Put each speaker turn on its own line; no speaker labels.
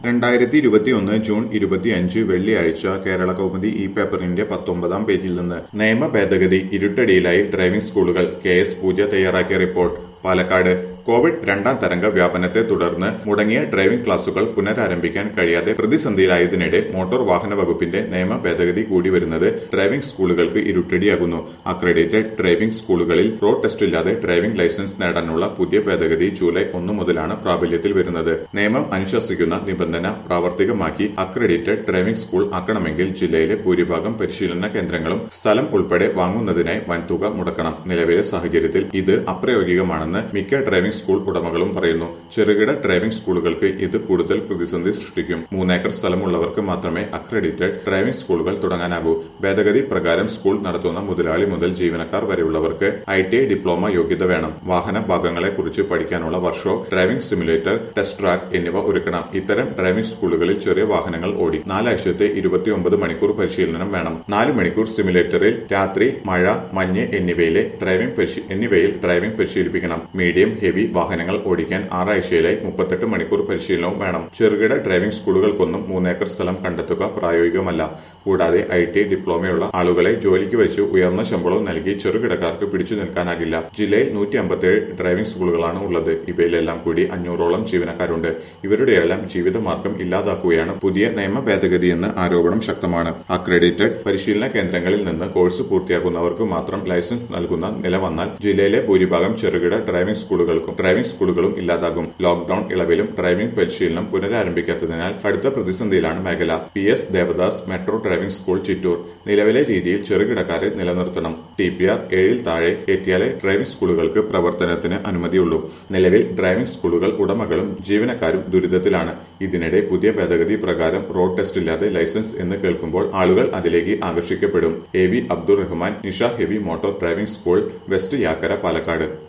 രണ്ടായിരത്തി ഇരുപത്തിയൊന്ന് ജൂൺ ഇരുപത്തിയഞ്ച് വെള്ളിയാഴ്ച കേരള കൗമുദി ഈ പേപ്പറിന്റെ പത്തൊമ്പതാം പേജിൽ നിന്ന് നിയമ ഭേദഗതി ഇരുട്ടടിയിലായി ഡ്രൈവിംഗ് സ്കൂളുകൾ കെ എസ് പൂജ തയ്യാറാക്കിയ റിപ്പോർട്ട് പാലക്കാട് കോവിഡ് രണ്ടാം തരംഗ വ്യാപനത്തെ തുടർന്ന് മുടങ്ങിയ ഡ്രൈവിംഗ് ക്ലാസുകൾ പുനരാരംഭിക്കാൻ കഴിയാതെ പ്രതിസന്ധിയിലായതിനിടെ മോട്ടോർ വാഹന വകുപ്പിന്റെ നിയമ ഭേദഗതി കൂടി വരുന്നത് ഡ്രൈവിംഗ് സ്കൂളുകൾക്ക് ഇരുട്ടടിയാകുന്നു അക്രഡിറ്റഡ് ഡ്രൈവിംഗ് സ്കൂളുകളിൽ റോഡ് ടെസ്റ്റ് ഇല്ലാതെ ഡ്രൈവിംഗ് ലൈസൻസ് നേടാനുള്ള പുതിയ ഭേദഗതി ജൂലൈ ഒന്ന് മുതലാണ് പ്രാബല്യത്തിൽ വരുന്നത് നിയമം അനുശാസിക്കുന്ന നിബന്ധന പ്രാവർത്തികമാക്കി അക്രഡിറ്റഡ് ഡ്രൈവിംഗ് സ്കൂൾ ആക്കണമെങ്കിൽ ജില്ലയിലെ ഭൂരിഭാഗം പരിശീലന കേന്ദ്രങ്ങളും സ്ഥലം ഉൾപ്പെടെ വാങ്ങുന്നതിനായി വൻതുക മുടക്കണം നിലവിലെ സാഹചര്യത്തിൽ ഇത് അപ്രായോഗികമാണെന്ന് മിക്ക ഡ്രൈവിംഗ് സ്കൂൾ ഉടമകളും പറയുന്നു ചെറുകിട ഡ്രൈവിംഗ് സ്കൂളുകൾക്ക് ഇത് കൂടുതൽ പ്രതിസന്ധി സൃഷ്ടിക്കും മൂന്നേക്കർ സ്ഥലമുള്ളവർക്ക് മാത്രമേ അക്രഡിറ്റഡ് ഡ്രൈവിംഗ് സ്കൂളുകൾ തുടങ്ങാനാകൂ ഭേദഗതി പ്രകാരം സ്കൂൾ നടത്തുന്ന മുതലാളി മുതൽ ജീവനക്കാർ വരെയുള്ളവർക്ക് ഐ ടി ഐ ഡിപ്ലോമ യോഗ്യത വേണം വാഹന ഭാഗങ്ങളെ കുറിച്ച് പഠിക്കാനുള്ള workshop driving simulator test track എന്നിവ ഒരുക്കണം ഇത്തരം ഡ്രൈവിംഗ് സ്കൂളുകളിൽ ചെറിയ വാഹനങ്ങൾ ഓടി നാലാഴ്ചത്തെ ഇരുപത്തിയൊമ്പത് മണിക്കൂർ പരിശീലനം വേണം നാല് മണിക്കൂർ സിമുലേറ്ററിൽ രാത്രി മഴ മഞ്ഞ് എന്നിവയിലെ ഡ്രൈവിംഗ് പരിശീ- എന്നിവയിൽ ഡ്രൈവിംഗ് പരിശീലിപ്പിക്കണം മീഡിയം ഹെവി വാഹനങ്ങൾ ഓടിക്കാൻ ആറാഴ്ചയിലായി മുപ്പത്തെട്ട് മണിക്കൂർ പരിശീലനവും വേണം ചെറുകിട ഡ്രൈവിംഗ് സ്കൂളുകൾക്കൊന്നും മൂന്നേക്കർ സ്ഥലം കണ്ടെത്തുക പ്രായോഗികമല്ല കൂടാതെ ഐ ടി ഡിപ്ലോമയുള്ള ആളുകളെ ജോലിക്ക് വെച്ച് ഉയർന്ന ശമ്പളവും നൽകി ചെറുകിടക്കാർക്ക് പിടിച്ചു നിൽക്കാനാകില്ല ജില്ലയിൽ നൂറ്റി അമ്പത്തിയേഴ് ഡ്രൈവിംഗ് സ്കൂളുകളാണ് ഉള്ളത് ഇവയിലെല്ലാം കൂടി അഞ്ഞൂറോളം ജീവനക്കാരുണ്ട് ഇവരുടെയെല്ലാം ജീവിതമാർഗം ഇല്ലാതാക്കുകയാണ് പുതിയ നിയമ ഭേദഗതിയെന്ന് ആരോപണം ശക്തമാണ് അക്രഡിറ്റഡ് പരിശീലന കേന്ദ്രങ്ങളിൽ നിന്ന് കോഴ്സ് പൂർത്തിയാക്കുന്നവർക്ക് മാത്രം ലൈസൻസ് നൽകുന്ന നില വന്നാൽ ജില്ലയിലെ ഭൂരിഭാഗം ചെറുകിട ഡ്രൈവിംഗ് സ്കൂളുകൾക്കും ഡ്രൈവിംഗ് സ്കൂളുകളും ഇല്ലാതാകും ലോക്ഡൌൺ ഇളവിലും ഡ്രൈവിംഗ് പരിശീലനം പുനരാരംഭിക്കാത്തതിനാൽ കടുത്ത പ്രതിസന്ധിയിലാണ് മേഖല P S Devadas metro driving school Chittur നിലവിലെ രീതിയിൽ ചെറുകിടക്കാരെ നിലനിർത്തണം ടി പി ആർ ഏഴിൽ താഴെ എത്തിയാലേ ഡ്രൈവിംഗ് സ്കൂളുകൾക്ക് പ്രവർത്തനത്തിന് അനുമതിയുള്ളൂ നിലവിൽ ഡ്രൈവിംഗ് സ്കൂളുകൾ ഉടമകളും ജീവനക്കാരും ദുരിതത്തിലാണ് ഇതിനിടെ പുതിയ ഭേദഗതി പ്രകാരം റോഡ് ടെസ്റ്റ് ഇല്ലാതെ ലൈസൻസ് എന്ന് കേൾക്കുമ്പോൾ ആളുകൾ അതിലേക്ക് ആകർഷിക്കപ്പെടും A V Abdul Rahman Nisha heavy motor driving school west Yakkara Palakkad